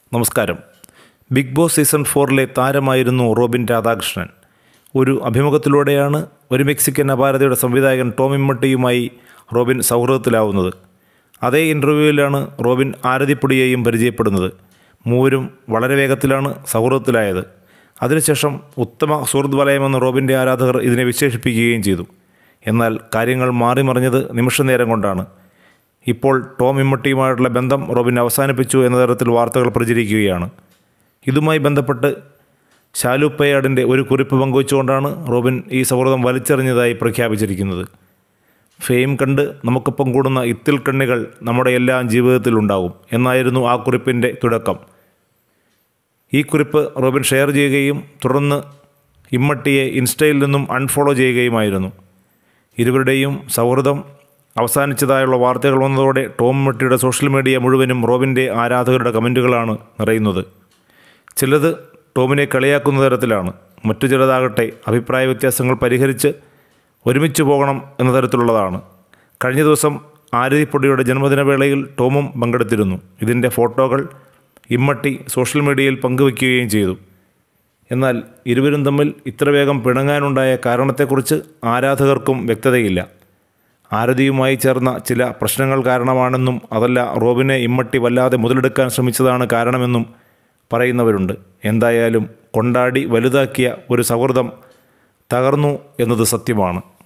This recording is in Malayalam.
നമസ്കാരം ബിഗ് ബോസ് സീസൺ ഫോറിലെ താരമായിരുന്നു റോബിൻ രാധാകൃഷ്ണൻ ഒരു അഭിമുഖത്തിലൂടെയാണ് ഒരു മെക്സിക്കൻ അപാരതയുടെ സംവിധായകൻ ടോം ഇമ്മട്ടിയുമായി റോബിൻ സൗഹൃദത്തിലാവുന്നത് അതേ ഇൻ്റർവ്യൂവിലാണ് റോബിൻ ആരതിപ്പൊടിയെയും പരിചയപ്പെടുന്നത് മൂവരും വളരെ വേഗത്തിലാണ് സൗഹൃദത്തിലായത് അതിനുശേഷം ഉത്തമ സുഹൃത്ത് വലയമെന്ന് റോബിൻ്റെ ആരാധകർ ഇതിനെ വിശേഷിപ്പിക്കുകയും ചെയ്തു എന്നാൽ കാര്യങ്ങൾ മാറിമറിഞ്ഞത് നിമിഷനേരം കൊണ്ടാണ് ഇപ്പോൾ ടോം ഇമ്മട്ടിയുമായിട്ടുള്ള ബന്ധം റോബിൻ അവസാനിപ്പിച്ചു എന്ന തരത്തിൽ വാർത്തകൾ പ്രചരിക്കുകയാണ് ഇതുമായി ബന്ധപ്പെട്ട് ശാലു പയ്യാടിൻ്റെ ഒരു കുറിപ്പ് പങ്കുവച്ചുകൊണ്ടാണ് റോബിൻ ഈ സൗഹൃദം വലിച്ചെറിഞ്ഞതായി പ്രഖ്യാപിച്ചിരിക്കുന്നത് ഫെയിം കണ്ട് നമുക്കൊപ്പം കൂടുന്ന ഇത്തിൽ കണ്ണികൾ നമ്മുടെ എല്ലാം ജീവിതത്തിലുണ്ടാവും എന്നായിരുന്നു ആ കുറിപ്പിൻ്റെ തുടക്കം ഈ കുറിപ്പ് റോബിൻ ഷെയർ ചെയ്യുകയും തുടർന്ന് ഇമ്മട്ടിയെ ഇൻസ്റ്റയിൽ നിന്നും അൺഫോളോ ചെയ്യുകയുമായിരുന്നു ഇരുവരുടെയും സൗഹൃദം അവസാനിച്ചതായുള്ള വാർത്തകൾ വന്നതോടെ ടോം ഇമ്മട്ടിയുടെ സോഷ്യൽ മീഡിയ മുഴുവനും റോബിൻ്റെ ആരാധകരുടെ കമൻറ്റുകളാണ് നിറയുന്നത് ചിലത് ടോമിനെ കളിയാക്കുന്ന തരത്തിലാണ് മറ്റു ചിലതാകട്ടെ അഭിപ്രായ വ്യത്യാസങ്ങൾ പരിഹരിച്ച് ഒരുമിച്ച് പോകണം എന്ന തരത്തിലുള്ളതാണ് കഴിഞ്ഞ ദിവസം ആരതിപ്പൊടിയുടെ ജന്മദിന വേളയിൽ ടോമും പങ്കെടുത്തിരുന്നു ഇതിൻ്റെ ഫോട്ടോകൾ ഇമ്മട്ടി സോഷ്യൽ മീഡിയയിൽ പങ്കുവയ്ക്കുകയും ചെയ്തു എന്നാൽ ഇരുവരും തമ്മിൽ ഇത്ര വേഗം പിണങ്ങാനുണ്ടായ കാരണത്തെക്കുറിച്ച് ആരാധകർക്കും വ്യക്തതയില്ല ആരതിയുമായി ചേർന്ന ചില പ്രശ്നങ്ങൾ കാരണമാണെന്നും അതല്ല റോബിനെ ഇമ്മട്ടി വല്ലാതെ മുതലെടുക്കാൻ ശ്രമിച്ചതാണ് കാരണമെന്നും പറയുന്നവരുണ്ട് എന്തായാലും കൊണ്ടാടി വലുതാക്കിയ ഒരു സൗഹൃദം തകർന്നു എന്നത് സത്യമാണ്